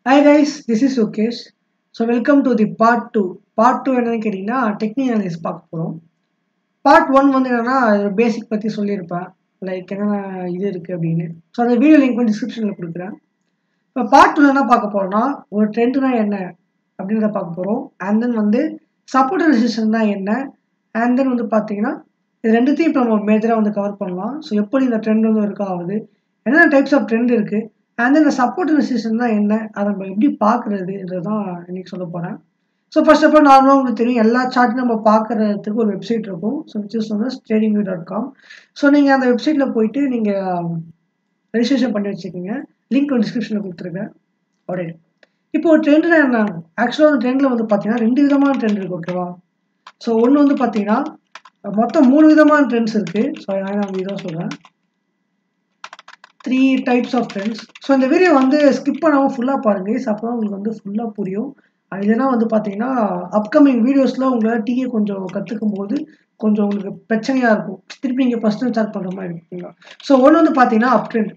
hi guys this is Yogesh so welcome to the part two part two என்னன்னு கேட்டிங்கன்னா technique analyse பார்க்க போகிறோம் part one வந்து என்னென்னா பேசிக் பற்றி சொல்லியிருப்பேன் லைக் என்னென்ன இது இருக்குது அப்படின்னு ஸோ அந்த வீடியோ லிங்க் வந்து டிஸ்கிரிப்ஷனில் கொடுக்குறேன் இப்போ பார்ட் டூவில் என்ன பார்க்க போகிறோம்னா ஒரு ட்ரெண்டுனா என்ன அப்படின்றத பார்க்க போகிறோம் அண்ட் தென் வந்து சப்போர்ட் ரெசிஸ்டன்ஸ்னா என்ன அண்ட் தென் வந்து பார்த்தீங்கன்னா இது ரெண்டுத்தையும் இப்போ நம்ம மேஜராக வந்து கவர் பண்ணலாம் ஸோ எப்படி இந்த ட்ரெண்ட் வந்து ஒர்க் ஆகுது என்னென்ன டைப்ஸ் ஆஃப் ட்ரெண்ட் இருக்குது அண்ட் இந்த சப்போர்ட் ரெசிஸ்டன் தான் என்ன அதை நம்ம எப்படி பார்க்குறதுன்றது தான் இன்னைக்கு சொல்ல போகிறேன் ஸோ ஃபர்ஸ்ட் ஆஃப் ஆல் நார்மலாக உங்களுக்கு தெரியும் எல்லா சார்ட்டும் நம்ம பார்க்குறதுக்கு ஒரு வெப்சைட் இருக்கும் ஸோ விச் இஸ் வந்து ட்ரேடிங் டாட் காம் ஸோ நீங்கள் அந்த வெப்சைட்டில் போயிட்டு நீங்கள் ரெஜிஸ்ட்ரேஷன் பண்ணி வச்சுக்கோங்க லிங்க் டிஸ்கிரிப்ஷனில் கொடுத்துருக்கேன் ஓடே இப்போ ஒரு ட்ரெண்டில் என்ன ஆக்சுவலாக அந்த ட்ரெண்டில் வந்து பார்த்தீங்கன்னா ரெண்டு விதமான ட்ரெண்ட் இருக்குது ஓகேவா ஸோ ஒன்று வந்து பார்த்தீங்கன்னா மொத்தம் மூணு விதமான ட்ரெண்ட்ஸ் இருக்குது ஸோ நான் நான் இதாக சொல்கிறேன் three types of trends so இந்த வீடியோ வந்து ஸ்கிப் பண்ணாமல் ஃபுல்லாக பாருங்கள் ஸோ அப்போ தான் உங்களுக்கு வந்து ஃபுல்லாக புரியும் இல்லைன்னா வந்து பார்த்தீங்கன்னா அப்கமிங் வீடியோஸில் உங்களால் டீயை கொஞ்சம் கற்றுக்கும் போது கொஞ்சம் உங்களுக்கு பிரச்சனையாக இருக்கும் திருப்பி நீங்கள் ஃபஸ்ட்டு ஸ்டார்ட் பண்ணுற மாதிரி இருக்குங்க ஸோ ஒன்று வந்து பார்த்தீங்கன்னா அப் ட்ரெண்ட்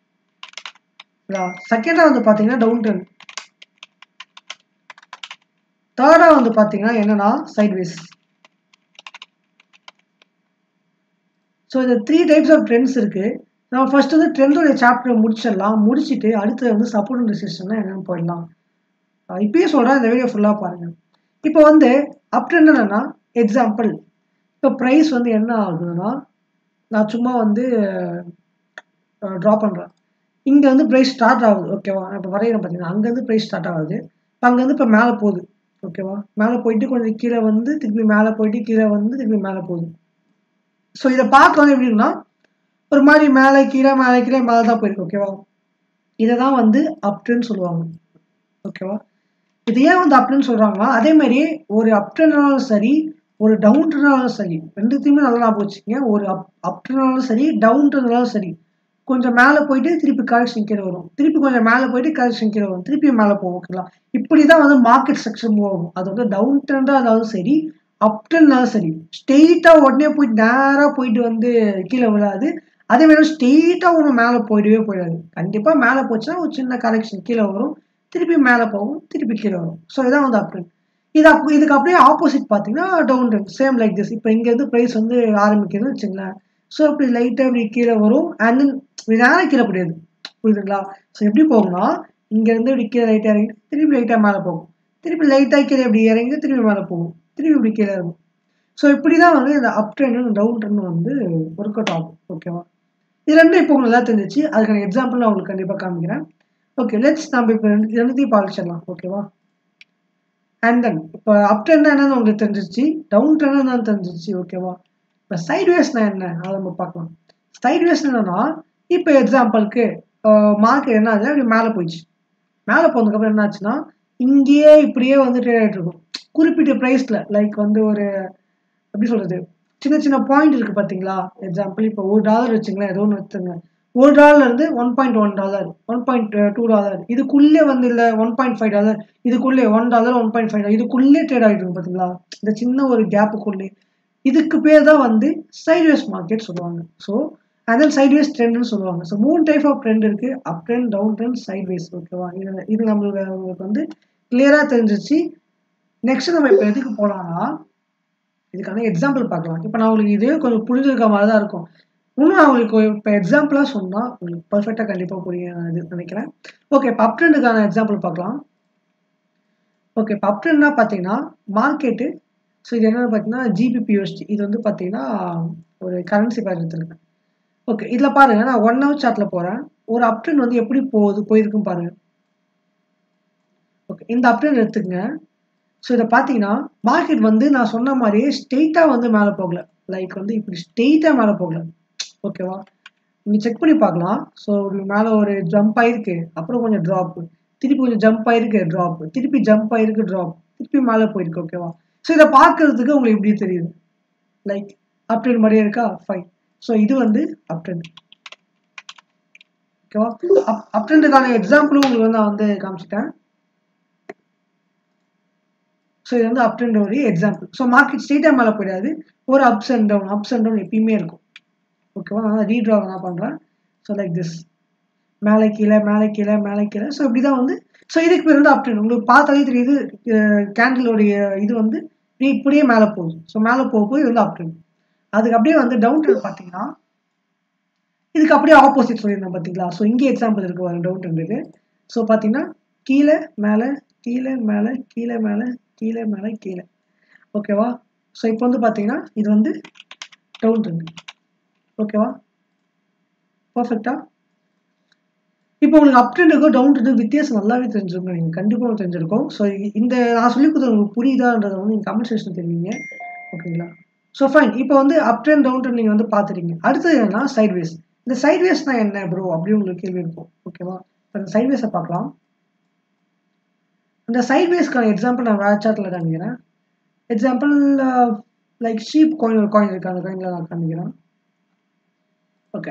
செகண்டாக வந்து பார்த்தீங்கன்னா டவுன் ட்ரெண்ட் தேர்டாக வந்து பார்த்தீங்கன்னா என்னன்னா சைட்வேஸ் ஸோ இந்த த்ரீ டைப்ஸ் ஆஃப் ட்ரெண்ட்ஸ் இருக்குது நம்ம ஃபர்ஸ்ட் வந்து ட்ரெண்டோட சாப்டர் முடிச்சிடலாம் முடிச்சுட்டு அடுத்து வந்து சப்போர்ட் அண்ட் ரெசிஸ்டன்ஸ்னா என்னன்னு போயிடலாம் இப்பயே சொல்கிறேன் இந்த வீடியோ ஃபுல்லாக பாருங்கள் இப்போ வந்து அப் ட்ரெண்ட் என்னன்னா எக்ஸாம்பிள் இப்போ ப்ரைஸ் வந்து என்ன ஆகுதுன்னா நான் சும்மா வந்து ட்ரா பண்ணுறேன் இங்கே வந்து ப்ரைஸ் ஸ்டார்ட் ஆகுது ஓகேவா இப்போ வரையிறேன் பார்த்தீங்கன்னா அங்கேருந்து ப்ரைஸ் ஸ்டார்ட் ஆகுது இப்போ அங்கேருந்து இப்போ மேலே போகுது ஓகேவா மேலே போயிட்டு கொஞ்சம் கீழே வந்து திருப்பி மேலே போயிட்டு கீழே வந்து திருப்பி மேலே போகுது ஸோ இதை பார்க்க வந்து எப்படி இருக்குன்னா ஒரு மாதிரி மேலே கீழே மேலே கீழே மேலே தான் போயிருக்கு ஓகேவா இதை தான் வந்து அப்ட்ரென்னு சொல்லுவாங்க ஓகேவா இது ஏன் வந்து அப்ட்ரென்னு சொல்கிறாங்கன்னா அதே மாதிரி ஒரு அப்ட்ரென்னாலும் சரி ஒரு டவுன் ட்ரெண்டாலும் சரி ரெண்டுத்தையுமே நல்லா ஞாபகம் வச்சுக்கோங்க ஒரு அப் அப்ட்ரெனாலும் சரி டவுன் ட்ரெண்டாலும் சரி கொஞ்சம் மேலே போயிட்டு திருப்பி கரெக்ஷன் கீழே வரும் திருப்பி கொஞ்சம் மேலே போயிட்டு கரெக்ஷன் கீழே வரும் திருப்பி மேலே போகும் ஓகேங்களா இப்படி தான் வந்து மார்க்கெட் ஸ்ட்ரக்சர் மூவ் ஆகும் அது வந்து டவுன் ட்ரெண்டாக இருந்தாலும் சரி அப் ட்ரெண்டாலும் சரி ஸ்ட்ரெயிட்டாக உடனே போயிட்டு நேராக போயிட்டு வந்து கீழே விழாது அதே மாதிரி ஸ்ட்ரெயிட்டாக ஒன்று மேலே போயிடவே போயிடாது கண்டிப்பாக மேலே போச்சுன்னா ஒரு சின்ன கரெக்ஷன் கீழே வரும் திருப்பி மேலே போகும் திருப்பி கீழே வரும் ஸோ இதான் வந்து அப் ட்ரெண்ட் இது அப் இதுக்கு அப்படியே ஆப்போசிட் பார்த்தீங்கன்னா down trend same like this இப்போ இங்கேருந்து ப்ரைஸ் வந்து ஆரம்பிக்குதுன்னு வச்சுங்களேன் ஸோ அப்படி லைட்டாக இப்படி கீழே வரும் அண்ட் தென் இப்படி நேரம் கீழே முடியாது புரியுதுங்களா ஸோ எப்படி போகும்னா இங்கேருந்து இப்படி கீழே லைட்டாக இறங்கி திருப்பி லைட்டாக மேலே போகும் திருப்பி லைட்டாக கீழே இப்படி இறங்கி திருப்பி மேலே போகும் திருப்பி இப்படி கீழே இருக்கும் ஸோ இப்படி தான் வந்து இந்த அப் ட்ரெண்ட் டவுன் ட்ரெண்ட் வந்து ஒர்க் அவுட் ஆகும் ஓகேவா இது ரெண்டும் இப்போ உங்களுக்கு எல்லாம் தெரிஞ்சிச்சு அதுக்கான எக்ஸாம்பிள் நான் உங்களுக்கு கண்டிப்பாக காமிக்கிறேன் ஓகே லெட்ஸ் நம்ம இப்போ ரெண்டு ரெண்டுத்தையும் பாலிச்சிடலாம் ஓகேவா அண்ட் தென் இப்போ அப் ட்ரெண்ட் என்னன்னு உங்களுக்கு தெரிஞ்சிச்சு டவுன் ட்ரெண்ட் என்னன்னு தெரிஞ்சிச்சு ஓகேவா இப்போ சைட்வேஸ்னா என்ன அதை நம்ம பார்க்கலாம் சைட்வேஸ் என்னன்னா இப்போ எக்ஸாம்பிளுக்கு மார்க்கெட் என்ன ஆச்சு அப்படி மேலே போயிடுச்சு மேலே போனதுக்கப்புறம் என்ன ஆச்சுன்னா இங்கேயே இப்படியே வந்து ட்ரேட் ஆகிட்டு இருக்கும் குறிப்பிட்ட ப்ரைஸில் லைக் வந்து ஒரு எப்படி சொல்கிறது சின்ன சின்ன பாயிண்ட் இருக்குது பார்த்தீங்களா எக்ஸாம்பிள் இப்போ ஒரு டாலர் வச்சுங்களேன் ஏதோ ஒன்று வச்சுங்க ஒரு டாலர்லேருந்து one point one dollar one point two dollar இதுக்குள்ளே வந்து இல்லை ஒன் பாயிண்ட் ஃபைவ் டாலர் இதுக்குள்ளே one dollar one point five dollar இதுக்குள்ளே ட்ரேட் ஆகிட்டு இருக்கும் பார்த்தீங்களா இந்த சின்ன ஒரு கேப்புக்குள்ளே இதுக்கு பேர் தான் வந்து சைட்வேஸ் மார்க்கெட் சொல்லுவாங்க ஸோ அண்ட் தென் சைட்வேஸ் ட்ரெண்ட்னு சொல்லுவாங்க ஸோ மூணு டைப் ஆஃப் ட்ரெண்ட் இருக்குது up trend down trend sideways ஓகேவா இது இது நம்மளுக்கு உங்களுக்கு வந்து கிளியராக தெரிஞ்சிச்சு நெக்ஸ்ட் நம்ம இப்போ எதுக்கு போகலாம்னா இதுக்கான எக்ஸாம்பிள் பார்க்கலாம் இப்போ நான் உங்களுக்கு இதே கொஞ்சம் புரிஞ்சிருக்க மாதிரி தான் இருக்கும் இன்னும் நான் உங்களுக்கு இப்போ எக்ஸாம்பிளாக சொன்னால் உங்களுக்கு பர்ஃபெக்டாக கண்டிப்பாக புரிய இது நினைக்கிறேன் ஓகே இப்போ அப் ட்ரெண்டுக்கான எக்ஸாம்பிள் பார்க்கலாம் ஓகே இப்போ அப் ட்ரெண்ட்னா பார்த்தீங்கன்னா மார்க்கெட்டு ஸோ இது என்னென்னு பார்த்தீங்கன்னா ஜிபிபியூஎஸ்டி இது வந்து பார்த்தீங்கன்னா ஒரு கரன்சி பேர் எடுத்துருக்கேன் ஓகே இதில் பாருங்கள் நான் ஒன் ஹவர் சார்ட்டில் போகிறேன் ஒரு அப் ட்ரெண்ட் வந்து எப்படி போகுது போயிருக்குன்னு பாருங்கள் ஓகே இந்த அப் ட்ரெண்ட் எடுத்துக்கங்க ஸோ இதை பார்த்தீங்கன்னா மார்க்கெட் வந்து நான் சொன்ன மாதிரியே ஸ்ட்ரெயிட்டாக வந்து மேலே போகல லைக் வந்து இப்படி ஸ்ட்ரெயிட்டாக மேலே போகல ஓகேவா நீங்கள் செக் பண்ணி பார்க்கலாம் ஸோ மேலே ஒரு ஜம்ப் ஆயிருக்கு அப்புறம் கொஞ்சம் ட்ராப் திருப்பி கொஞ்சம் ஜம்ப் ஆயிருக்கு ட்ராப் திருப்பி ஜம்ப் ஆயிருக்கு ட்ராப் திருப்பி மேலே போயிருக்கு ஓகேவா ஸோ இதை பார்க்கறதுக்கு உங்களுக்கு இப்படி தெரியுது லைக் அப் ட்ரெண்ட் மாதிரியே இருக்கா ஃபைன் ஸோ இது வந்து அப் ட்ரெண்ட் ஓகேவா அப் அப் ட்ரெண்டுக்கான எக்ஸாம்பிளும் உங்களுக்கு வந்து நான் வந்து காமிச்சிட்டேன் ஸோ இது வந்து அப் ட்ரெண்ட் ஒரு எக்ஸாம்பிள் ஸோ மார்க்கெட் ஸ்ட்ரெயிட்டாக மேலே போயிடாது ஒரு ups and down ups and down எப்பயுமே இருக்கும் ஓகேவா நான் ரீட்ரா நான் பண்ணுறேன் ஸோ லைக் திஸ் மேலே கீழே மேலே கீழே மேலே கீழே ஸோ இப்படி தான் வந்து ஸோ இதுக்கு பேர் வந்து அப்ட்ரெண்ட் உங்களுக்கு பார்த்தாலே தெரியுது கேண்டிலோடைய இது வந்து நீ இப்படியே மேலே போகுது ஸோ மேலே போக போய் இது வந்து அப்ட்ரெண்ட் அதுக்கு அப்படியே வந்து டவுன் ட்ரெண்ட் பார்த்தீங்கன்னா இதுக்கு அப்படியே ஆப்போசிட் சொல்லியிருந்தேன் பார்த்தீங்களா ஸோ இங்கே எக்ஸாம்பிள் இருக்கு வரும் டவுன் ட்ரெண்டுக்கு ஸோ பார்த்தீங்கன்னா கீழே மேலே கீழே மேலே கீழே மேலே கீழே மேலே கீழே ஓகேவா ஸோ இப்போ வந்து பார்த்தீங்கன்னா இது வந்து டவுன் ட்ரெண்ட் ஓகேவா பர்ஃபெக்டா இப்போ உங்களுக்கு அப் ட்ரெண்டுக்கும் டவுன் ட்ரெண்டுக்கும் வித்தியாசம் நல்லாவே தெரிஞ்சிருக்கும் நீங்கள் கண்டிப்பாக தெரிஞ்சிருக்கும் ஸோ இந்த நான் சொல்லி கொடுத்தது உங்களுக்கு புரியுதான்றதை வந்து நீங்கள் கமெண்ட் செக்ஷன் தெரிவிங்க ஓகேங்களா ஸோ ஃபைன் இப்போ வந்து அப் ட்ரெண்ட் டவுன் ட்ரெண்ட் நீங்கள் வந்து பார்த்துறீங்க அடுத்தது என்னன்னா சைட்வேஸ் இந்த சைட்வேஸ்னா என்ன ப்ரோ அப்படின்னு உங்களுக்கு கேள்வி இருக்கும் ஓகேவா இப்போ இந்த சைட்வேஸை பார்க்கலாம் இந்த சைட்வேஸ்க்கான எக்ஸாம்பிள் நான் வேற சார்ட்டில் காமிக்கிறேன் எக்ஸாம்பிள் லைக் ஷீப் காயின் ஒரு காயின் இருக்கு அந்த காயினில் நான் காமிக்கிறேன் ஓகே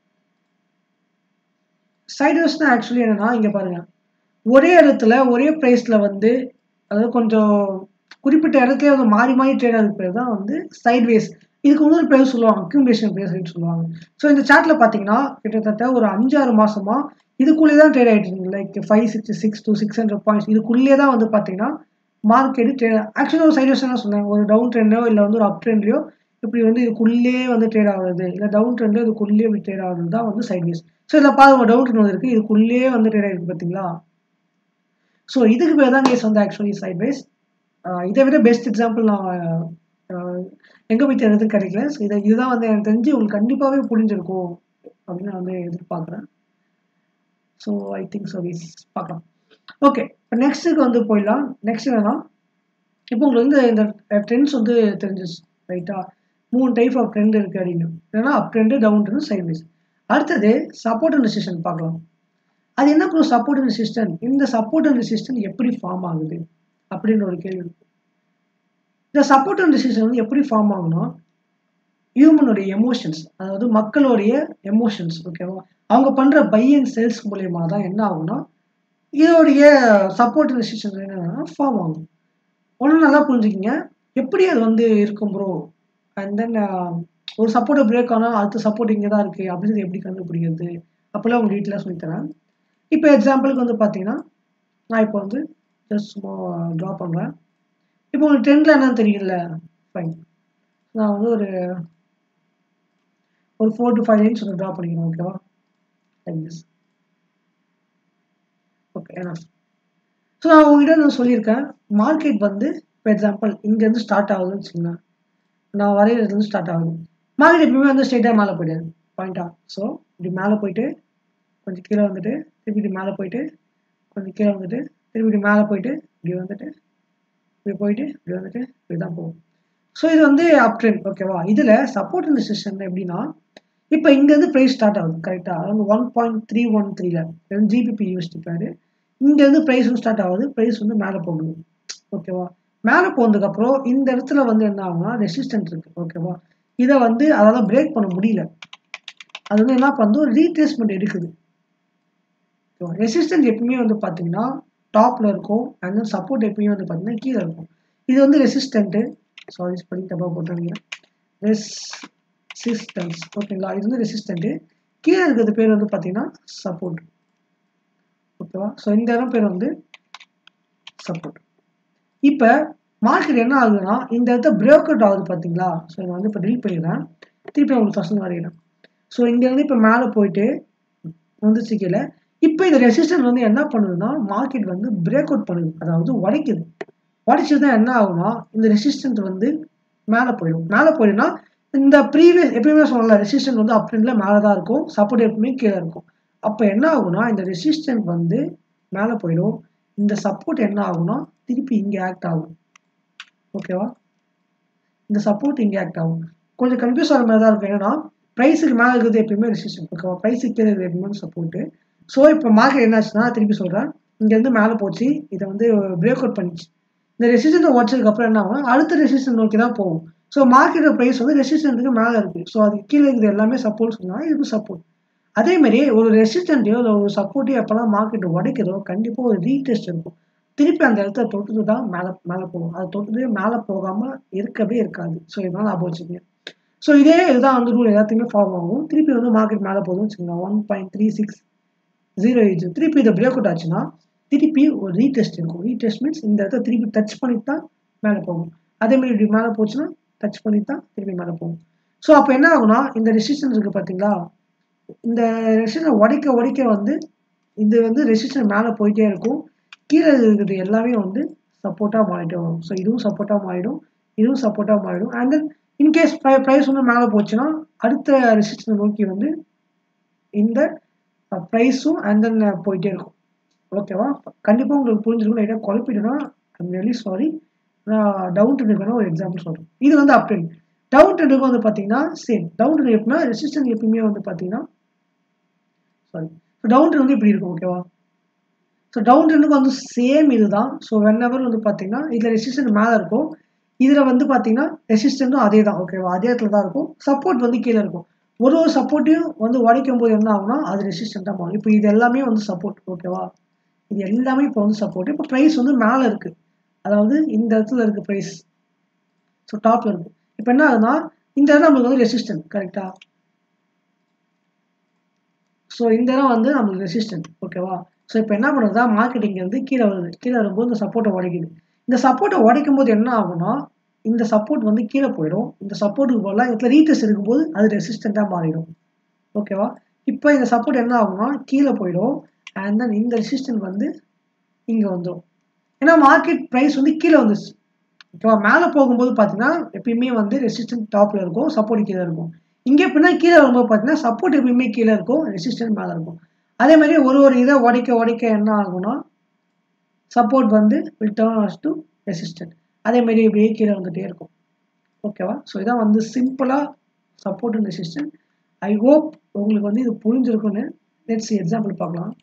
சைட்வேஸ்னா ஆக்சுவலி என்னன்னா இங்கே பாருங்க ஒரே இடத்துல ஒரே ப்ரைஸில் வந்து அதாவது கொஞ்சம் குறிப்பிட்ட இடத்துல வந்து மாறி மாறி ட்ரேட் ஆகுது பேர் தான் வந்து சைட்வேஸ் இதுக்கு இன்னொரு பேர் சொல்லுவாங்க அக்யூமுலேஷன் பேர் அப்படின்னு சொல்லுவாங்க ஸோ இந்த சார்ட்டில் பார்த்தீங்கன்னா கிட்டத்தட்ட ஒரு அஞ்சாறு மாசமா இதுக்குள்ளே தான் ட்ரேட் ஆகிட்டு இருக்கு like five sixty six to six hundred points இதுக்குள்ளே தான் வந்து பார்த்தீங்கன்னா மார்க்கெட்டு ட்ரேட் ஆக்சுவலாக ஒரு சைட்வேஸ் தான் சொன்னேன் ஒரு டவுன் ட்ரெண்டோ இல்லை வந்து ஒரு அப் ட்ரெண்ட்லையோ இப்படி வந்து இதுக்குள்ளே வந்து ட்ரேட் ஆகுறது இல்லை டவுன் ட்ரெண்டோ இதுக்குள்ளே இப்படி ட்ரேட் ஆகுறது தான் வந்து சைட்வேஸ் ஸோ இதில் பாருங்க டவுன் ட்ரெண்ட் வந்து இருக்குது இதுக்குள்ளே வந்து ட்ரேட் ஆகிருக்கு பார்த்தீங்களா ஸோ இதுக்கு பேர் தான் கேஸ் வந்து ஆக்சுவலி சைட்வேஸ் இதை விட பெஸ்ட் எக்ஸாம்பிள் நான் எங்கே போய் தேடுறது கிடைக்கல ஸோ இதை இதுதான் வந்து எனக்கு தெரிஞ்சு உங்களுக்கு கண்டிப்பாகவே புரிஞ்சிருக்கும் அப்படின்னு நான் வந்து எதிர்பார்க்குறேன் ஸோ ஐ திங்க் ஸோ வீஸ் பார்க்கலாம் ஓகே இப்போ நெக்ஸ்ட்டுக்கு வந்து போயிடலாம் நெக்ஸ்ட் என்னன்னா இப்போ உங்களுக்கு வந்து இந்த ட்ரெண்ட்ஸ் வந்து தெரிஞ்சிச்சு ரைட்டா மூணு டைப் ஆஃப் ட்ரெண்ட் இருக்குது அப்படின்னு ஏன்னா up trend down trend sideways அடுத்தது சப்போர்ட் அண்ட் ரெசிஸ்டன் பார்க்கலாம் அது என்ன ப்ரோ சப்போர்ட் அண்ட் ரெசிஸ்டன் இந்த சப்போர்ட் அண்ட் ரெசிஸ்டன் எப்படி ஃபார்ம் ஆகுது அப்படின்னு ஒரு கேள்வி இந்த சப்போர்ட் அண்ட் ரெசிஸ்டன் வந்து எப்படி ஃபார்ம் ஆகும்னா ஹியூமனுடைய எமோஷன்ஸ் அதாவது மக்களுடைய எமோஷன்ஸ் ஓகேவா அவங்க பண்ணுற பை அண்ட் சேல்ஸ் மூலயமா தான் என்ன ஆகும்னா இதோடைய சப்போர்ட் ரெசிஸ்டன் என்னன்னா ஃபார்ம் ஆகும் ஒன்றும் நல்லா புரிஞ்சுக்கிங்க எப்படி அது வந்து இருக்கும் ப்ரோ அண்ட் தென் ஒரு சப்போர்ட்டை பிரேக் ஆனால் அடுத்த சப்போர்ட் இங்கே தான் இருக்குது அப்படின்றது எப்படி கண்டுபிடிக்கிறது அப்போல்லாம் உங்களுக்கு டீட்டெயிலாக சொல்லித்தரேன் இப்போ எக்ஸாம்பிளுக்கு வந்து பார்த்தீங்கன்னா நான் இப்போ வந்து ஜஸ்ட் சும்மா ட்ரா பண்ணுறேன் இப்போ உங்களுக்கு ட்ரெண்டில் என்னன்னு தெரியல ஃபைன் நான் வந்து ஒரு ஒரு ஃபோர் டு ஃபைவ் லைன்ஸ் வந்து ட்ரா பண்ணிக்கிறேன் ஓகேவா லைக் திஸ் ஓகே என்ன ஸோ நான் உங்ககிட்ட நான் சொல்லியிருக்கேன் மார்க்கெட் வந்து இப்போ எக்ஸாம்பிள் இங்கேருந்து ஸ்டார்ட் ஆகுதுன்னு வச்சுக்கோங்க நான் வரைகிறதுலேருந்து ஸ்டார்ட் ஆகுது மார்க்கெட் எப்பவுமே வந்து ஸ்ட்ரெயிட்டாக மேலே போயிடாது பாயிண்டா ஸோ இப்படி மேலே போயிட்டு கொஞ்சம் கீழே வந்துட்டு திருப்பி இப்படி மேலே போயிட்டு கொஞ்சம் கீழே வந்துட்டு திருப்பி இப்படி மேலே போயிட்டு இப்படி வந்துட்டு இப்படி போயிட்டு இப்படி வந்துட்டு இப்படி தான் போகும் ஸோ இது வந்து அப் ட்ரெண்ட் ஓகேவா இதில் சப்போர்ட் இந்த செஷன் எப்படின்னா இப்போ இங்கேருந்து ப்ரைஸ் ஸ்டார்ட் ஆகுது கரெக்டாக அதாவது ஒன் பாயிண்ட் த்ரீ ஒன் த்ரீல ஜிபிபி யூஎஸ்டி பேரு இங்கேருந்து ப்ரைஸ் வந்து ஸ்டார்ட் ஆகுது ப்ரைஸ் வந்து மேலே போகுது ஓகேவா மேலே போனதுக்கப்புறம் இந்த இடத்துல வந்து என்ன ஆகும்னா ரெசிஸ்டன்ட் இருக்கு ஓகேவா இதை வந்து அதால் பிரேக் பண்ண முடியல அது வந்து என்ன பண்ணுது ஒரு ரீட்ரேஸ்மெண்ட் எடுக்குது ரெசிஸ்டன்ட் எப்பவுமே வந்து பார்த்தீங்கன்னா டாப்ல இருக்கும் அண்ட் தென் சப்போர்ட் எப்பயுமே வந்து பார்த்தீங்கன்னா கீழே இருக்கும் இது வந்து ரெசிஸ்டன்ட்டு சாரி ஸ்பெல்லிங் தப்பாக போட்டாங்க ரெசிஸ்டன்ஸ் ஓகேங்களா இது வந்து ரெசிஸ்டன்ட்டு கீழே இருக்கிறது பேர் வந்து பார்த்தீங்கன்னா சப்போர்ட் ஓகேவா ஸோ இந்த இடம் பேர் வந்து சப்போர்ட் இப்போ மார்க்கெட் என்ன ஆகுதுன்னா இந்த இடத்த பிரேக் அவுட் ஆகுது பார்த்தீங்களா ஸோ நான் வந்து இப்போ டீல் பண்ணிடுறேன் திருப்பி உங்களுக்கு ஃபஸ்ட் வரையிறேன் ஸோ இங்கேருந்து இப்போ மேலே போயிட்டு வந்துச்சு கீழே இப்போ இந்த ரெசிஸ்டன்ஸ் வந்து என்ன பண்ணுதுன்னா மார்க்கெட் வந்து பிரேக் அவுட் பண்ணுது அதாவது உடைக்குது உடைச்சது தான் என்ன ஆகும்னா இந்த ரெசிஸ்டன்ட் வந்து மேலே போயிடும் மேலே போயிடும்னா இந்த ப்ரீவியஸ் எப்பயுமே சொல்லலாம் ரெசிஸ்டன்ட் வந்து அப்படின்ல மேலே தான் இருக்கும் சப்போர்ட் எப்பவுமே கீழே இருக்கும் அப்போ என்ன ஆகும்னா இந்த ரெசிஸ்டன்ட் வந்து மேலே போயிடும் இந்த சப்போர்ட் என்ன ஆகும்னா திருப்பி இங்கே ஆக்ட் ஆகும் ஓகேவா இந்த சப்போர்ட் இங்கே ஆக்ட் ஆகும் கொஞ்சம் கன்ஃபியூஸ் ஆகிற மாதிரி தான் இருக்கும் ஏன்னா ப்ரைஸுக்கு மேலே இருக்கிறது எப்பயுமே ரெசிஸ்டன்ட் ஓகேவா ப்ரைஸுக்கு கீழே இருக்கிறது எப்பயுமே சப்போர்ட்டு ஸோ இப்போ மார்க்கெட் என்னாச்சுன்னா திருப்பி சொல்கிறேன் இங்கேருந்து மேலே போச்சு இதை வந்து பிரேக் அவுட் பண்ணிச்சு இந்த ரெசிஸ்டன்ட்டை உடச்சதுக்கப்புறம் என்ன ஆகும் அடுத்த ரெசிஸ்டன்ட் நோக்கி தான் போகும் ஸோ மார்க்கெட்டோட ப்ரைஸ் வந்து ரெசிஸ்டன்ட்டுக்கு மேலே இருக்குது ஸோ அது கீழே இருக்கிறது எல்லாமே சப்போர்ட் சொன்னால் இதுக்கு சப்போர்ட் அதே மாதிரி ஒரு ரெசிஸ்டன்ட்டையோ இல்லை ஒரு சப்போர்ட்டையோ எப்போல்லாம் மார்க்கெட் உடைக்குதோ கண்டிப்பாக ஒரு ரீடெஸ்ட் இருக்கும் திருப்பி அந்த இடத்த தொட்டுட்டு தான் மேலே மேலே போகும் அது தொட்டுட்டு மேலே போகாமல் இருக்கவே இருக்காது ஸோ இதனால் ஞாபகம் வச்சுக்கோங்க ஸோ இதே இதுதான் வந்து ரூல் எல்லாத்தையுமே ஃபார்ம் ஆகும் திருப்பி வந்து மார்க்கெட் மேலே போகுதுன்னு வச்சுக்கோங்க one point three six zero eight திருப்பி இதை பிரேக் அவுட் ஆச்சுன்னா திருப்பி ஒரு ரீடெஸ்ட் இருக்கும் ரீடெஸ்ட் மீன்ஸ் இந்த இடத்த திருப்பி டச் பண்ணி தான் மேலே போகும் அதே மாதிரி இப்படி மேலே போச்சுன்னா டச் பண்ணி தான் திருப்பி மேலே போகும் ஸோ அப்போ என்ன ஆகும்னா இந்த ரெசிஸ்டன்ஸ் இருக்குது பார்த்தீங்களா இந்த ரெசிஸ்டன்ஸ் உடைக்க உடைக்க வந்து இது வந்து ரெசிஸ்டன் மேலே போயிட்டே இருக்கும் கீழே இருக்கிறது எல்லாமே வந்து சப்போர்ட்டாக மாறிட்டே வரும் ஸோ இதுவும் சப்போர்ட்டாக மாறிடும் இதுவும் சப்போர்ட்டாக மாறிடும் அண்ட் தென் இன்கேஸ் ப்ரைஸ் வந்து மேலே போச்சுன்னா அடுத்த ரெசிஸ்டன் நோக்கி வந்து இந்த ப்ரைஸும் அண்ட் தென் போயிட்டே இருக்கும் ஓகேவா கண்டிப்பாக உங்களுக்கு புரிஞ்சிருக்கும் லைட்டாக குழப்பிட்டுனா ஐம் ரியலி சாரி நான் டவுன் ட்ரெண்டுக்கான ஒரு எக்ஸாம்பிள் சொல்கிறேன் இது வந்து அப் ட்ரெண்ட் டவுன் ட்ரெண்டுக்கு வந்து பார்த்தீங்கன்னா சேம் டவுன் ட்ரெண்ட் எப்படின்னா ரெசிஸ்டன்ஸ் எப்பயுமே வந்து பார்த்தீங்கன்னா சாரி ஸோ டவுன் ட்ரெண்ட் வந்து இப்படி இருக்கும் ஓகேவா ஸோ டவுன் ட்ரெண்டுக்கு வந்து சேம் இதுதான் ஸோ வென் எவர் வந்து பார்த்தீங்கன்னா இதில் ரெசிஸ்டன்ட் மேலே இருக்கும் இதில் வந்து பார்த்தீங்கன்னா ரெசிஸ்டன்ட்டும் அதே தான் ஓகேவா அதே இடத்துல தான் இருக்கும் சப்போர்ட் வந்து கீழே இருக்கும் ஒரு ஒரு சப்போர்ட்டையும் வந்து உடைக்கும் போது என்ன ஆகும்னா அது ரெசிஸ்டண்ட்டாக மாறும் இப்போ இது எல்லாமே வந்து சப்போர்ட் ஓகேவா இது எல்லாமே இப்போ வந்து சப்போர்ட் இப்போ ப்ரைஸ் வந்து மேலே இருக்குது அதாவது இந்த இடத்துல இருக்குது ப்ரைஸ் ஸோ டாப்பில் இருக்குது இப்போ என்ன ஆகுதுன்னா இந்த இடம் நம்மளுக்கு வந்து ரெசிஸ்டன்ட் கரெக்டாக ஸோ இந்த இடம் வந்து நம்மளுக்கு ரெசிஸ்டன்ட் ஓகேவா ஸோ இப்போ என்ன பண்ணுறதா மார்க்கெட்டிங் வந்து கீழே வருது கீழே வரும்போது இந்த சப்போர்ட்டை உடைக்குது இந்த சப்போர்ட்டை உடைக்கும் போது என்ன ஆகும்னா இந்த சப்போர்ட் வந்து கீழே போயிடும் இந்த சப்போர்ட்டுக்கு போகலாம் இடத்துல ரீடெஸ்ட் இருக்கும்போது அது ரெசிஸ்டண்ட்டாக மாறிடும் ஓகேவா இப்போ இந்த சப்போர்ட் என்ன ஆகும்னா கீழே போயிடும் அண்ட் தென் இந்த ரெசிஸ்டன்ட் வந்து இங்கே வந்துடும் ஏன்னா மார்க்கெட் ப்ரைஸ் வந்து கீழே வந்துச்சு ஓகேவா மேலே போகும்போது பார்த்தீங்கன்னா எப்பயுமே வந்து ரெசிஸ்டன்ட் டாப்பில் இருக்கும் சப்போர்ட் கீழே இருக்கும் இங்கே எப்படின்னா கீழே வரும்போது பார்த்தீங்கன்னா சப்போர்ட் எப்பயுமே கீழே இருக்கும் ரெசிஸ்டன்ட் மேலே இருக்கும் அதே மாதிரி ஒரு ஒரு இதை உடைக்க உடைக்க என்ன ஆகும்னா சப்போர்ட் வந்து வில் டர்ன் டு ரெசிஸ்டன்ட் அதே மாதிரி இப்படியே கீழே வந்துட்டே இருக்கும் ஓகேவா ஸோ இதான் வந்து சிம்பிளாக support and resistant I hope உங்களுக்கு வந்து இது புரிஞ்சிருக்குன்னு லெட்ஸ் எக்ஸாம்பிள் பார்க்கலாம்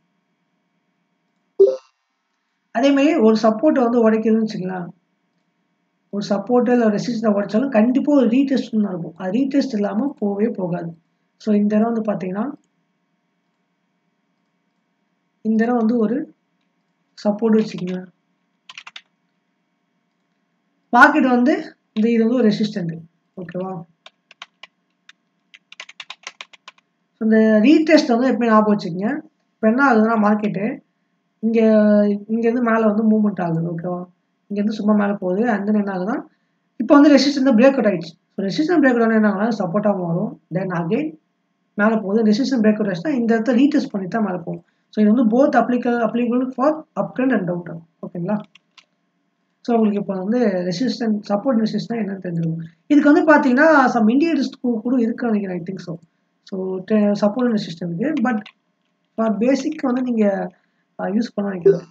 அதே மாதிரி ஒரு சப்போர்ட்டை வந்து உடைக்குதுன்னு வச்சுக்கலாம் ஒரு சப்போர்ட்டு இல்லை ரெசிஸ்டன்ட் உடைச்சாலும் கண்டிப்பாக ஒரு ரீடெஸ்ட் ஒன்று இருக்கும் அது ரீடெஸ்ட் இல்லாமல் போகவே போகாது ஸோ இந்த இடம் வந்து பார்த்தீங்கன்னா இந்த இடம் வந்து ஒரு சப்போர்ட் வச்சுக்கோங்க மார்க்கெட் வந்து இந்த இது வந்து ஒரு ரெசிஸ்டன்ட் ஓகேவா இந்த ரீடெஸ்ட் வந்து எப்பயும் ஞாபகம் வச்சுக்கோங்க இப்போ என்ன ஆகுதுன்னா மார்க்கெட்டு இங்கே இங்கேருந்து மேலே வந்து மூவ்மெண்ட் ஆகுது ஓகேவா இங்கேருந்து சும்மா மேலே போகுது அண்ட் தென் என்ன ஆகுதுன்னா இப்போ வந்து ரெசிஸ்டன்ட் பிரேக் அவுட் ஆயிடுச்சு ஸோ ரெசிஸ்டன்ட் பிரேக் அவுட் என்ன ஆகுனா சப்போர்ட்டாக மாறும் தென் அகைன் மேலே போகுது ரெசிஸ்டன்ட் பிரேக் அவுட் ஆச்சுன்னா இந்த இடத்த ரீடெஸ்ட் பண்ணி தான் மேலே போகும் ஸோ இது வந்து both applical applicable for up trend and down trend ஓகேங்களா ஸோ உங்களுக்கு இப்போ வந்து ரெசிஸ்டன்ட் சப்போர்ட் ரெசிஸ்டன் என்னன்னு தெரிஞ்சிருக்கும் இதுக்கு வந்து பார்த்தீங்கன்னா சம் இண்டிகேட்டர்ஸ் கூட இருக்கு நினைக்கிறேன் I think so so support resistance இருக்குது பட் ஃபார் பேசிக் வந்து நீங்கள் யூஸ் பண்ண நினைக்கிறேன்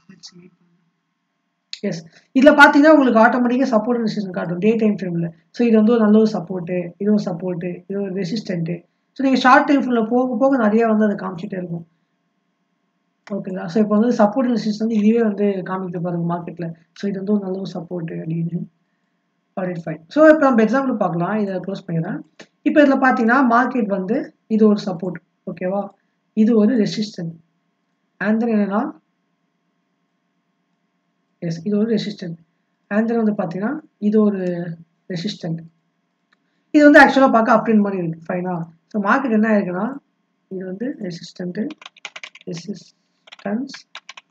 எஸ் இதில் பார்த்தீங்கன்னா உங்களுக்கு ஆட்டோமேட்டிக்காக சப்போர்ட் ரெசிஸ்டன் காட்டும் டே டைம் ஃப்ரேமில் ஸோ இது வந்து ஒரு நல்ல ஒரு சப்போர்ட்டு இது ஒரு சப்போர்ட்டு இது ஒரு ரெசிஸ்டன்ட்டு ஸோ நீங்கள் ஷார்ட் டைம் ஃப்ரேமில் போக போக நிறையா வந்து அதை காமிச்சிட்டே இருக்கும் ஓகேங்களா ஸோ இப்போ வந்து சப்போர்ட் ரெசிஸ்ட் வந்து இதுவே வந்து காமிக்கிட்டு பாருங்க மார்க்கெட்டில் ஸோ இது வந்து ஒரு நல்ல ஒரு சப்போர்ட்டு அப்படின்னு ஃபார்ட்டி ஃபைவ் ஸோ இப்போ நம்ம எக்ஸாம்பிள் பார்க்கலாம் இதை க்ளோஸ் பண்ணிடுறேன் இப்போ இதில் பார்த்தீங்கன்னா மார்க்கெட் வந்து இது ஒரு சப்போர்ட் ஓகேவா இது ஒரு ரெசிஸ்டன்ட் அண்ட் தென் என்னன்னா எஸ் இது ஒரு ரெசிஸ்டன்ட் அண்ட் தென் வந்து பார்த்தீங்கன்னா இது ஒரு ரெசிஸ்டன்ட் இது வந்து ஆக்சுவலாக பார்க்க அப்டின் மாதிரி இருக்குது ஃபைனா ஸோ மார்க்கெட் என்ன இருக்குன்னா இது வந்து ரெசிஸ்டன்ட்டு ரெசிஸ்டன்ஸ்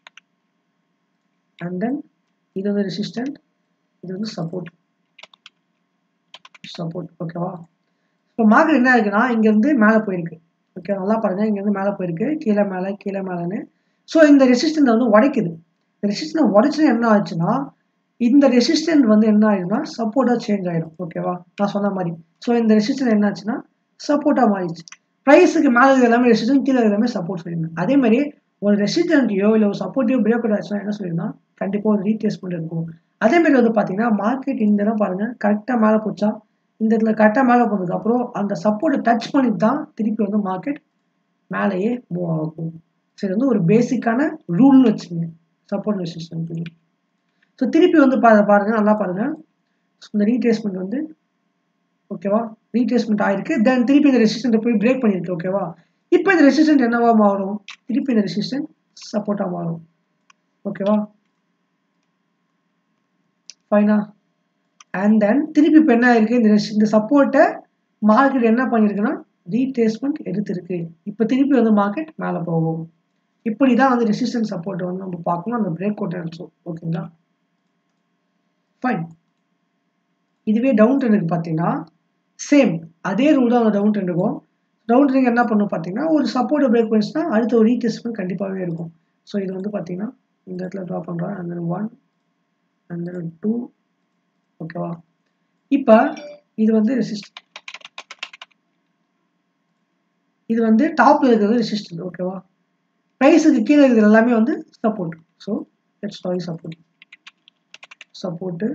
அண்ட் தென் இது வந்து ரெசிஸ்டன்ட் இது வந்து சப்போர்ட் சப்போர்ட் ஓகேவா இப்போ மார்க்கெட் என்ன இருக்குன்னா இங்கேருந்து மேலே போயிருக்கு ஓகே நல்லா பாருங்கள் இங்கேருந்து மேலே போயிருக்கு கீழே மேலே கீழே மேலேன்னு ஸோ இந்த ரெசிஸ்டன்ட் வந்து உடைக்குது இந்த ரெசிஸ்டன்ட் உடைச்சுன்னா என்ன ஆச்சுன்னா இந்த ரெசிஸ்டன்ட் வந்து என்ன ஆயிடும்னா சப்போர்ட்டாக சேஞ்ச் ஆகிடும் ஓகேவா நான் சொன்ன மாதிரி ஸோ இந்த ரெசிஸ்டன்ட் என்ன ஆச்சுன்னா சப்போர்ட்டாக மாறிடுச்சு ப்ரைஸுக்கு மேலே இருக்கிற எல்லாமே ரெசிஸ்டன்ட் கீழே எல்லாமே சப்போர்ட் சொல்லியிருந்தேன் அதே மாதிரி ஒரு ரெசிஸ்டன்ட்டையோ இல்லை ஒரு சப்போர்ட்டிவோ பிரேக் அவுட் ஆச்சுன்னா என்ன சொல்லியிருந்தா கண்டிப்பாக ஒரு ரீட்ரேஸ்மெண்ட் இருக்கும் அதே மாதிரி வந்து பார்த்தீங்கன்னா மார்க்கெட் இந்த இடம் பாருங்கள் கரெக்டாக மேலே போச்சா இந்த இடத்துல கரெக்டாக மேலே போனதுக்கப்புறம் அந்த சப்போர்ட்டை டச் பண்ணிட்டு தான் திருப்பி வந்து மார்க்கெட் மேலேயே மூவ் ஆகும் சரி வந்து ஒரு பேசிக்கான ரூல்னு வச்சுங்க சப்போர்ட் ரெசிஸ்டன்ட் ஸோ திருப்பி வந்து பா பாருங்க நல்லா பாருங்க இந்த ரீட்ரேஸ்மெண்ட் வந்து ஓகேவா ரீட்ரேஸ்மெண்ட் ஆயிருக்கு தென் திருப்பி இந்த ரெசிஸ்டன்ட்டை போய் பிரேக் பண்ணியிருக்கு ஓகேவா இப்போ இந்த ரெசிஸ்டன்ட் என்னவா மாறும் திருப்பி இந்த ரெசிஸ்டன்ட் சப்போர்ட்டாக மாறும் ஓகேவா ஃபைனா அண்ட் தென் திருப்பி இப்போ என்ன ஆயிருக்கு இந்த இந்த சப்போர்ட்டை மார்க்கெட் என்ன பண்ணியிருக்குன்னா ரீட்ரேஸ்மெண்ட் எடுத்திருக்கு இப்போ திருப்பி வந்து மார்க்கெட் மேலே போகும் இப்படி தான் வந்து ரெசிஸ்டன்ஸ் சப்போர்ட் வந்து நம்ம பார்க்கணும் அந்த பிரேக் அவுட் ஆல்சோ ஓகேங்களா ஃபைன் இதுவே டவுன் ட்ரெண்டுக்கு பார்த்தீங்கன்னா சேம் அதே ரூல் தான் அந்த டவுன் ட்ரெண்டுக்கும் டவுன் ட்ரெண்ட் என்ன பண்ணும் பார்த்தீங்கன்னா ஒரு சப்போர்ட் பிரேக் பண்ணிச்சுன்னா அடுத்த ஒரு ரீடெஸ்ட்மெண்ட் கண்டிப்பாகவே இருக்கும் ஸோ இது வந்து பார்த்தீங்கன்னா இந்த இடத்துல ட்ரா பண்ணுறோம் அந்த ஒன் அந்த டூ ஓகேவா இப்போ இது வந்து ரெசிஸ்ட் இது வந்து டாப்ல இருக்கிறது ரெசிஸ்டன்ட் ஓகேவா ப்ரைஸுக்கு கீழே இருக்கிறது எல்லாமே வந்து சப்போர்ட் ஸோ லெட்ஸ் டாய் சப்போர்ட் சப்போர்ட்டு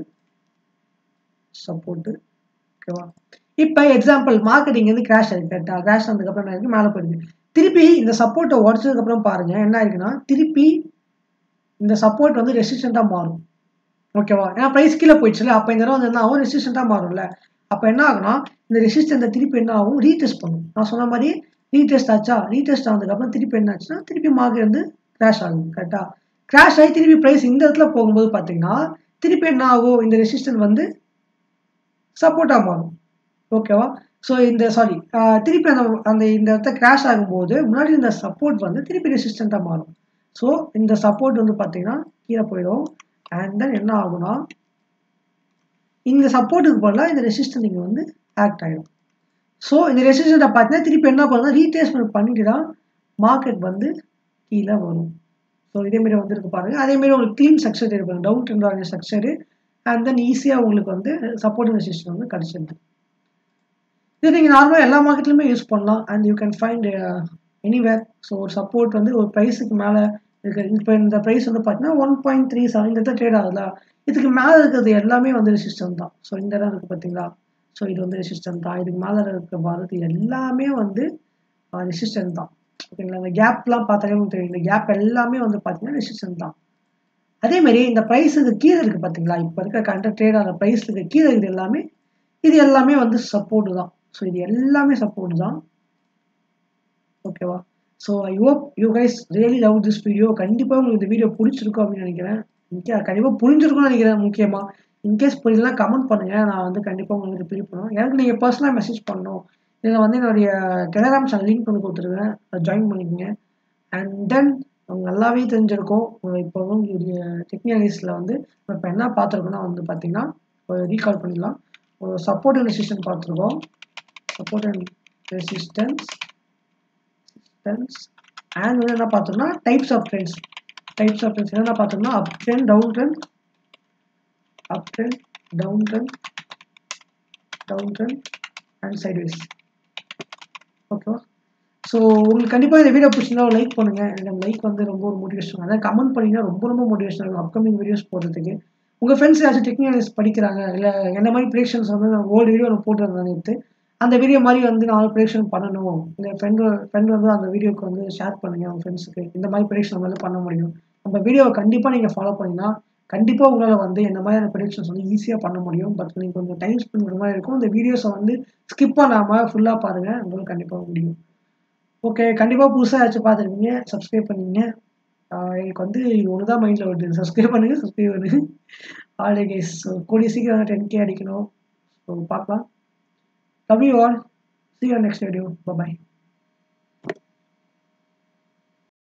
சப்போர்ட்டு ஓகேவா இப்போ எக்ஸாம்பிள் மார்க்கெட்டிங் வந்து கிராஷ் ஆகிருக்கு கரெக்டாக கிராஷ் ஆனதுக்கப்புறம் என்ன இருக்குது மேலே போயிருக்கு திருப்பி இந்த சப்போர்ட்டை உடச்சதுக்கப்புறம் பாருங்கள் என்ன ஆயிருக்குன்னா திருப்பி இந்த சப்போர்ட் வந்து ரெசிஸ்டண்ட்டாக மாறும் ஓகேவா ஏன்னா ப்ரைஸ் கீழே போயிடுச்சுல அப்போ இந்த தடவை வந்து என்ன ஆகும் ரெசிஸ்டண்ட்டாக மாறும்ல அப்போ என்ன ஆகுனா இந்த ரெசிஸ்டன்ஸை திருப்பி என்ன ஆகும் ரீடெஸ்ட் பண்ணும் நான் சொன்ன மாதிரி ரீடெஸ்ட் ஆச்சா ரீடெஸ்ட் ஆனதுக்கப்புறம் திருப்பி என்ன ஆச்சுன்னா திருப்பி மார்க்கெட் வந்து கிராஷ் ஆகும் கரெக்டாக கிராஷ் ஆகி திருப்பி ப்ரைஸ் இந்த இடத்துல போகும்போது பார்த்தீங்கன்னா திருப்பி என்ன ஆகும் இந்த ரெசிஸ்டன் வந்து சப்போர்ட்டாக மாறும் ஓகேவா ஸோ இந்த சாரி திருப்பி அந்த அந்த இந்த இடத்த கிராஷ் ஆகும்போது முன்னாடி இந்த சப்போர்ட் வந்து திருப்பி ரெசிஸ்டண்ட்டாக மாறும் ஸோ இந்த சப்போர்ட் வந்து பார்த்தீங்கன்னா கீழே போயிடும் அண்ட் தென் என்ன ஆகும்னா இந்த சப்போர்ட்டுக்கு பதிலாக இந்த ரெசிஸ்டன்ட் இங்கே வந்து ஆக்ட் ஆகிடும் ஸோ இந்த ரெசிஸ்டண்ட்டை பார்த்தீங்கன்னா திருப்பி என்ன பண்ணுன்னா ரீட்ரேஸ்மெண்ட் பண்ணிட்டு தான் மார்க்கெட் வந்து கீழே வரும் ஸோ இதேமாரி வந்துருக்கு பாருங்கள் அதேமாரி உங்களுக்கு க்ளீன் ஸ்ட்ரக்சர் இருப்பாங்க டவுன் ட்ரெண்ட் ஆகிய ஸ்ட்ரக்சரு அண்ட் தென் ஈஸியாக உங்களுக்கு வந்து சப்போர்ட் ரெசிஸ்டன் வந்து கிடச்சிருது இது நீங்கள் நார்மலாக எல்லா மார்க்கெட்லையுமே யூஸ் பண்ணலாம் and you can find anywhere so ஒரு சப்போர்ட் வந்து ஒரு ப்ரைஸுக்கு மேலே இருக்கு இப்போ இந்த ப்ரைஸ் வந்து பார்த்தீங்கன்னா ஒன் பாயிண்ட் த்ரீ செவன் இந்த இடத்துல ட்ரேட் ஆகுதுல இதுக்கு மேலே இருக்கிறது எல்லாமே வந்து ரெசிஸ்டன் தான் ஸோ இந்த இடம் இருக்குது பார்த்தீங்களா ஸோ இது வந்து ரெசிஸ்டன் தான் இதுக்கு மேலே இருக்க வரது எல்லாமே வந்து ரெசிஸ்டன் தான் ஓகேங்களா இந்த கேப்லாம் பார்த்தாலே உங்களுக்கு தெரியும் இந்த கேப் எல்லாமே வந்து பார்த்தீங்கன்னா ரெசிஸ்டன் தான் அதே மாதிரி இந்த ப்ரைஸுக்கு கீழே இருக்குது பார்த்தீங்களா இப்போ இருக்க கண்ட ட்ரேட் ஆகிற ப்ரைஸுக்கு கீழே இருக்குது எல்லாமே இது எல்லாமே வந்து சப்போர்ட்டு தான் ஸோ இது எல்லாமே சப்போர்ட் தான் ஓகேவா so I hope you guys really love this video கண்டிப்பாக உங்களுக்கு இந்த வீடியோ பிடிச்சிருக்கும் அப்படின்னு நினைக்கிறேன் முக்கிய கண்டிப்பாக புரிஞ்சிருக்கும்னு நினைக்கிறேன் முக்கியமாக இன்கேஸ் புரியலாம் கமெண்ட் பண்ணுங்கள் நான் வந்து கண்டிப்பாக உங்களுக்கு ரிப்ளை பண்ணுவேன் எனக்கு நீங்கள் பர்சனலாக மெசேஜ் பண்ணணும் இதில் வந்து என்னுடைய டெலகிராம் சேனல் லிங்க் பண்ணி கொடுத்துருக்கேன் ஜாயின் பண்ணிக்கோங்க அண்ட் தென் அவங்க நல்லாவே தெரிஞ்சிருக்கும் இப்போ வந்து உங்களுடைய டெக்னாலஜிஸில் வந்து இப்போ என்ன பார்த்துருக்கோன்னா வந்து பார்த்தீங்கன்னா ஒரு ரீகால் பண்ணிடலாம் ஒரு சப்போர்ட் அண்ட் ரெசிஸ்டன்ஸ் பார்த்துருக்கோம் support and resistance resistance and வந்து என்ன பார்த்தோம்னா types of trends types of trends என்னென்ன பார்த்தோம்னா up trend down trend up trend down trend down trend and sideways ஓகேவா ஸோ உங்களுக்கு கண்டிப்பாக இந்த வீடியோ பிடிச்சிருந்தா ஒரு லைக் பண்ணுங்கள் எனக்கு லைக் வந்து ரொம்ப ஒரு மோட்டிவேஷன் அதாவது கமெண்ட் பண்ணிங்கன்னா ரொம்ப ரொம்ப மோட்டிவேஷன் இருக்கும் அப்கமிங் வீடியோஸ் போடுறதுக்கு உங்கள் ஃப்ரெண்ட்ஸ் ஏதாச்சும் டெக்னாலஜிஸ் படிக்கிறாங்க இல்லை என்ன மாதிரி ப்ரிடிக்ஷன்ஸ் வந்து நான் ஓல்டு வீடியோ நான் போட்டுருந்தேன் நேற்று அந்த வீடியோ மாதிரி வந்து நான் ப்ரிடிக்ஷன் பண்ணணும் இல்லை ஃப்ரெண்டு ஃப்ரெண்டு வந்து அந்த வீடியோக்கு வந்து ஷேர் பண்ணுங்கள் அவங்க ஃப்ரெண்ட்ஸுக்கு இந்த மாதிரி ப்ரிடிக்ஷன் வந்து பண்ண முடியும் நம்ம வீடியோவை கண்டிப்பாக நீங்கள் ஃபாலோ பண்ணிங்கன்னா கண்டிப்பாக உங்களால் வந்து இந்த மாதிரியான ப்ரிடிக்ஷன்ஸ் வந்து ஈஸியாக பண்ண முடியும் பட் நீங்கள் கொஞ்சம் டைம் ஸ்பெண்ட் பண்ணுற மாதிரி இருக்கும் இந்த வீடியோஸை வந்து ஸ்கிப் பண்ணாமல் ஃபுல்லாக பாருங்கள் உங்களுக்கு கண்டிப்பாக முடியும் ஓகே கண்டிப்பாக புதுசாக ஏதாச்சும் பார்த்துருக்கீங்க சப்ஸ்கிரைப் பண்ணிங்க எனக்கு வந்து இது ஒன்று தான் மைண்டில் வருது சப்ஸ்கிரைப் பண்ணுங்கள் சப்ஸ்கிரைப் பண்ணுங்க ஆல்ரெடி கேஸ் ஸோ கூடிய சீக்கிரம் டென் கே அடிக்கணும் ஸோ பார்க்கலாம் love you all see you next video bye